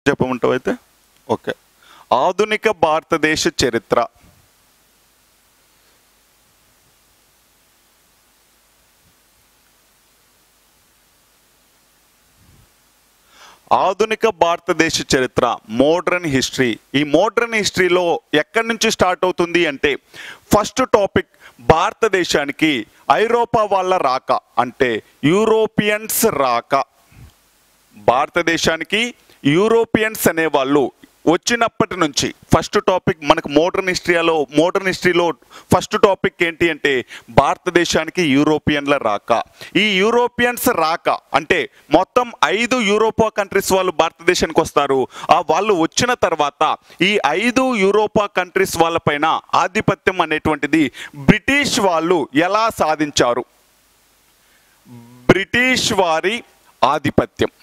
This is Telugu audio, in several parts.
చెప్పమంటావు అయితే ఓకే ఆధునిక భారతదేశ చరిత్ర ఆధునిక భారతదేశ చరిత్ర మోడ్రన్ హిస్టరీ ఈ మోడ్రన్ హిస్టరీలో ఎక్కడి నుంచి స్టార్ట్ అవుతుంది అంటే ఫస్ట్ టాపిక్ భారతదేశానికి ఐరోపా వాళ్ళ రాక అంటే యూరోపియన్స్ రాక భారతదేశానికి యూరోపియన్స్ అనేవాళ్ళు వచ్చినప్పటి నుంచి ఫస్ట్ టాపిక్ మనకు మోడర్న్ హిస్టరీలో మోడర్న్ హిస్టరీలో ఫస్ట్ టాపిక్ ఏంటి అంటే భారతదేశానికి యూరోపియన్ల రాక ఈ యూరోపియన్స్ రాక అంటే మొత్తం ఐదు యూరోపా కంట్రీస్ వాళ్ళు భారతదేశానికి వస్తారు ఆ వాళ్ళు వచ్చిన తర్వాత ఈ ఐదు యూరోపా కంట్రీస్ వాళ్ళపైన ఆధిపత్యం అనేటువంటిది బ్రిటిష్ వాళ్ళు ఎలా సాధించారు బ్రిటిష్ వారి ఆధిపత్యం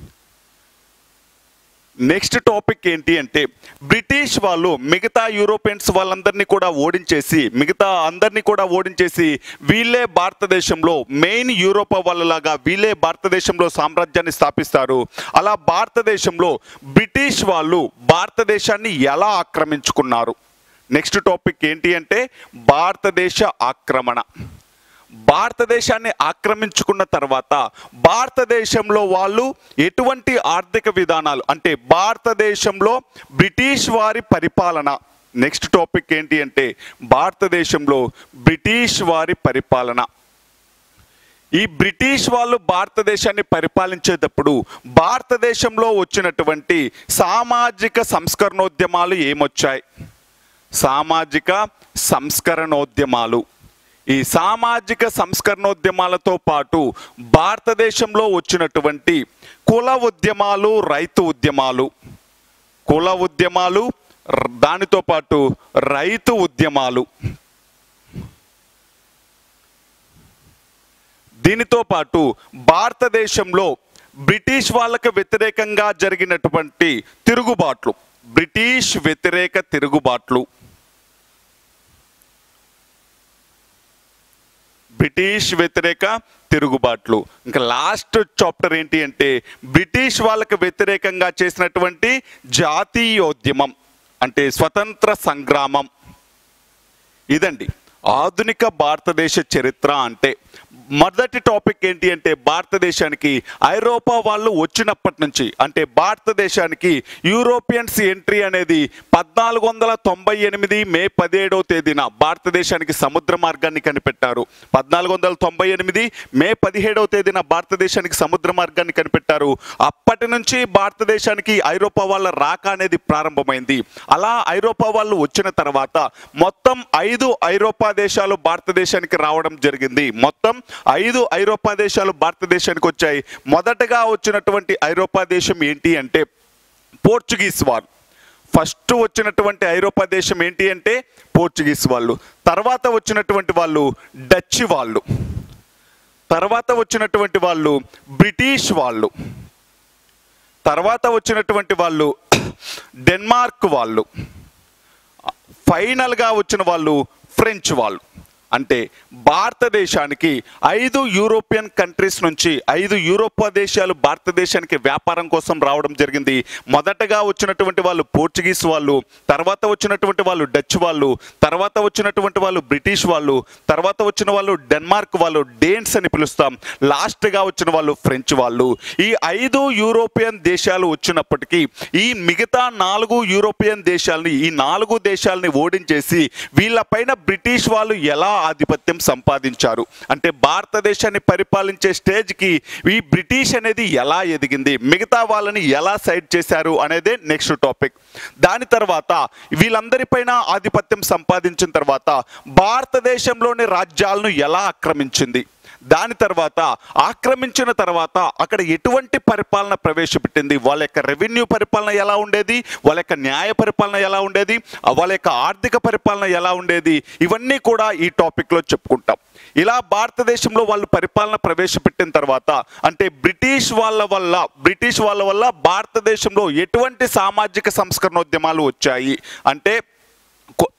నెక్స్ట్ టాపిక్ ఏంటి అంటే బ్రిటిష్ వాళ్ళు మిగతా యూరోపియన్స్ వాళ్ళందరినీ కూడా ఓడించేసి మిగతా అందరినీ కూడా ఓడించేసి వీళ్ళే భారతదేశంలో మెయిన్ యూరోపా వాళ్ళలాగా వీళ్ళే భారతదేశంలో సామ్రాజ్యాన్ని స్థాపిస్తారు అలా భారతదేశంలో బ్రిటిష్ వాళ్ళు భారతదేశాన్ని ఎలా ఆక్రమించుకున్నారు నెక్స్ట్ టాపిక్ ఏంటి అంటే భారతదేశ ఆక్రమణ భారతదేశాన్ని ఆక్రమించుకున్న తర్వాత భారతదేశంలో వాళ్ళు ఎటువంటి ఆర్థిక విధానాలు అంటే భారతదేశంలో బ్రిటిష్ వారి పరిపాలన నెక్స్ట్ టాపిక్ ఏంటి అంటే భారతదేశంలో బ్రిటిష్ వారి పరిపాలన ఈ బ్రిటిష్ వాళ్ళు భారతదేశాన్ని పరిపాలించేటప్పుడు భారతదేశంలో వచ్చినటువంటి సామాజిక సంస్కరణోద్యమాలు ఏమొచ్చాయి సామాజిక సంస్కరణోద్యమాలు ఈ సామాజిక సంస్కరణోద్యమాలతో పాటు భారతదేశంలో వచ్చినటువంటి కుల ఉద్యమాలు రైతు ఉద్యమాలు కుల ఉద్యమాలు ర- దానితో పాటు రైతు ఉద్యమాలు దీనితో పాటు భారతదేశంలో బ్రిటిష్ వాళ్ళకు వ్యతిరేకంగా జరిగినటువంటి తిరుగుబాట్లు బ్రిటిష్ వ్యతిరేక తిరుగుబాట్లు బ్రిటిష్ వ్యతిరేక తిరుగుబాట్లు ఇంకా లాస్ట్ చాప్టర్ ఏంటి అంటే బ్రిటిష్ వాళ్ళకి వ్యతిరేకంగా చేసినటువంటి జాతీయోద్యమం అంటే స్వతంత్ర సంగ్రామం ఇదండి ఆధునిక భారతదేశ చరిత్ర అంటే మొదటి టాపిక్ ఏంటి అంటే భారతదేశానికి ఐరోపా వాళ్ళు వచ్చినప్పటి నుంచి అంటే భారతదేశానికి యూరోపియన్స్ ఎంట్రీ అనేది పద్నాలుగు వందల తొంభై ఎనిమిది మే పదిహేడవ తేదీన భారతదేశానికి సముద్ర మార్గాన్ని కనిపెట్టారు పద్నాలుగు వందల తొంభై ఎనిమిది మే పదిహేడవ తేదీన భారతదేశానికి సముద్ర మార్గాన్ని కనిపెట్టారు అప్పటి నుంచి భారతదేశానికి ఐరోపా వాళ్ళ రాక అనేది ప్రారంభమైంది అలా ఐరోపా వాళ్ళు వచ్చిన తర్వాత మొత్తం ఐదు ఐరోపా దేశాలు భారతదేశానికి రావడం జరిగింది మొత్తం ఐదు ఐరోపా దేశాలు భారతదేశానికి వచ్చాయి మొదటగా వచ్చినటువంటి ఐరోపా దేశం ఏంటి అంటే పోర్చుగీస్ వాళ్ళు ఫస్ట్ వచ్చినటువంటి ఐరోపా దేశం ఏంటి అంటే పోర్చుగీస్ వాళ్ళు తర్వాత వచ్చినటువంటి వాళ్ళు డచ్ వాళ్ళు తర్వాత వచ్చినటువంటి వాళ్ళు బ్రిటిష్ వాళ్ళు తర్వాత వచ్చినటువంటి వాళ్ళు డెన్మార్క్ వాళ్ళు ఫైనల్గా వచ్చిన వాళ్ళు ఫ్రెంచ్ వాళ్ళు అంటే భారతదేశానికి ఐదు యూరోపియన్ కంట్రీస్ నుంచి ఐదు యూరోపా దేశాలు భారతదేశానికి వ్యాపారం కోసం రావడం జరిగింది మొదటగా వచ్చినటువంటి వాళ్ళు పోర్చుగీస్ వాళ్ళు తర్వాత వచ్చినటువంటి వాళ్ళు డచ్ వాళ్ళు తర్వాత వచ్చినటువంటి వాళ్ళు బ్రిటిష్ వాళ్ళు తర్వాత వచ్చిన వాళ్ళు డెన్మార్క్ వాళ్ళు డేన్స్ అని పిలుస్తాం లాస్ట్గా వచ్చిన వాళ్ళు ఫ్రెంచ్ వాళ్ళు ఈ ఐదు యూరోపియన్ దేశాలు వచ్చినప్పటికీ ఈ మిగతా నాలుగు యూరోపియన్ దేశాలని ఈ నాలుగు దేశాలని ఓడించేసి వీళ్ళపైన బ్రిటిష్ వాళ్ళు ఎలా ఆధిపత్యం సంపాదించారు అంటే భారతదేశాన్ని పరిపాలించే స్టేజ్కి ఈ బ్రిటిష్ అనేది ఎలా ఎదిగింది మిగతా వాళ్ళని ఎలా సైడ్ చేశారు అనేదే నెక్స్ట్ టాపిక్ దాని తర్వాత వీళ్ళందరిపైన ఆధిపత్యం సంపాదించిన తర్వాత భారతదేశంలోని రాజ్యాలను ఎలా ఆక్రమించింది దాని తర్వాత ఆక్రమించిన తర్వాత అక్కడ ఎటువంటి పరిపాలన ప్రవేశపెట్టింది వాళ్ళ యొక్క రెవెన్యూ పరిపాలన ఎలా ఉండేది వాళ్ళ యొక్క న్యాయ పరిపాలన ఎలా ఉండేది ఆ వాళ్ళ యొక్క ఆర్థిక పరిపాలన ఎలా ఉండేది ఇవన్నీ కూడా ఈ టాపిక్లో చెప్పుకుంటాం ఇలా భారతదేశంలో వాళ్ళు పరిపాలన ప్రవేశపెట్టిన తర్వాత అంటే బ్రిటిష్ వాళ్ళ వల్ల బ్రిటిష్ వాళ్ళ వల్ల భారతదేశంలో ఎటువంటి సామాజిక సంస్కరణోద్యమాలు వచ్చాయి అంటే కొ-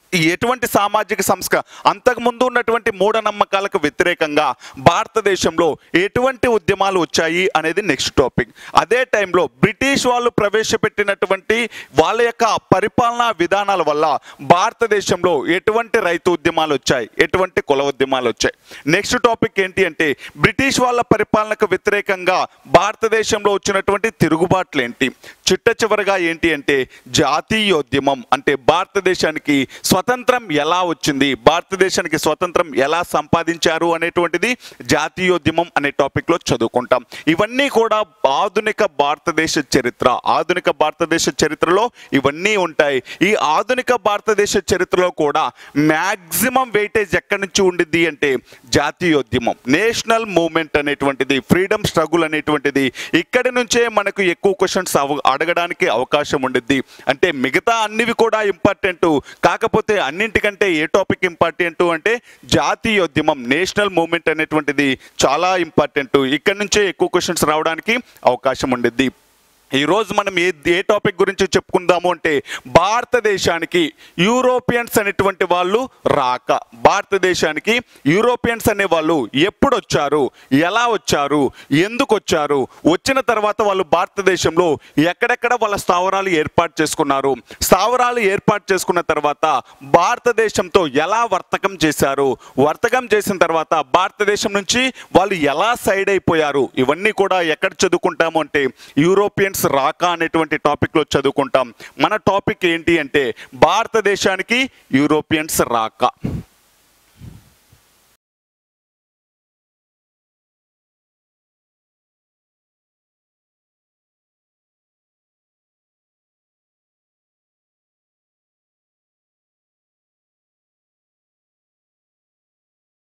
ఎటువంటి సామాజిక సంస్క అంతకుముందు ఉన్నటువంటి మూఢనమ్మకాలకు వ్యతిరేకంగా భారతదేశంలో ఎటువంటి ఉద్యమాలు వచ్చాయి అనేది నెక్స్ట్ టాపిక్ అదే టైంలో బ్రిటిష్ వాళ్ళు ప్రవేశపెట్టినటువంటి వాళ్ళ యొక్క పరిపాలనా విధానాల వల్ల భారతదేశంలో ఎటువంటి రైతు ఉద్యమాలు వచ్చాయి ఎటువంటి కుల ఉద్యమాలు వచ్చాయి నెక్స్ట్ టాపిక్ ఏంటి అంటే బ్రిటిష్ వాళ్ళ పరిపాలనకు వ్యతిరేకంగా భారతదేశంలో వచ్చినటువంటి తిరుగుబాట్లు ఏంటి చిట్ట చివరగా ఏంటి అంటే జాతీయోద్యమం అంటే భారతదేశానికి స్వతంత్రం ఎలా వచ్చింది భారతదేశానికి స్వతంత్రం ఎలా సంపాదించారు అనేటువంటిది జాతీయోద్యమం అనే టాపిక్లో చదువుకుంటాం ఇవన్నీ కూడా ఆధునిక భారతదేశ చరిత్ర ఆధునిక భారతదేశ చరిత్రలో ఇవన్నీ ఉంటాయి ఈ ఆధునిక భారతదేశ చరిత్రలో కూడా మ్యాక్సిమం వెయిటేజ్ ఎక్కడి నుంచి ఉండిద్ది అంటే జాతీయోద్యమం నేషనల్ మూవ్మెంట్ అనేటువంటిది ఫ్రీడమ్ స్ట్రగుల్ అనేటువంటిది ఇక్కడి నుంచే మనకు ఎక్కువ క్వశ్చన్స్ అడగడానికి అవకాశం ఉండిద్ది అంటే మిగతా అన్నివి కూడా ఇంపార్టెంట్ కాకపోతే అన్నింటికంటే ఏ టాపిక్ ఇంపార్టెంట్ అంటే జాతీయోద్యమం నేషనల్ మూవ్మెంట్ అనేటువంటిది చాలా ఇంపార్టెంట్ ఇక్కడి నుంచే ఎక్కువ క్వశ్చన్స్ రావడానికి అవకాశం ఉండిద్ది ఈరోజు మనం ఏ ఏ టాపిక్ గురించి చెప్పుకుందాము అంటే భారతదేశానికి యూరోపియన్స్ అనేటువంటి వాళ్ళు రాక భారతదేశానికి యూరోపియన్స్ అనే వాళ్ళు ఎప్పుడు వచ్చారు ఎలా వచ్చారు ఎందుకు వచ్చారు వచ్చిన తర్వాత వాళ్ళు భారతదేశంలో ఎక్కడెక్కడ వాళ్ళ స్థావరాలు ఏర్పాటు చేసుకున్నారు స్థావరాలు ఏర్పాటు చేసుకున్న తర్వాత భారతదేశంతో ఎలా వర్తకం చేశారు వర్తకం చేసిన తర్వాత భారతదేశం నుంచి వాళ్ళు ఎలా సైడ్ అయిపోయారు ఇవన్నీ కూడా ఎక్కడ చదువుకుంటాము అంటే యూరోపియన్స్ రాక అనేటువంటి టాపిక్లో చదువుకుంటాం మన టాపిక్ ఏంటి అంటే భారతదేశానికి యూరోపియన్స్ రాక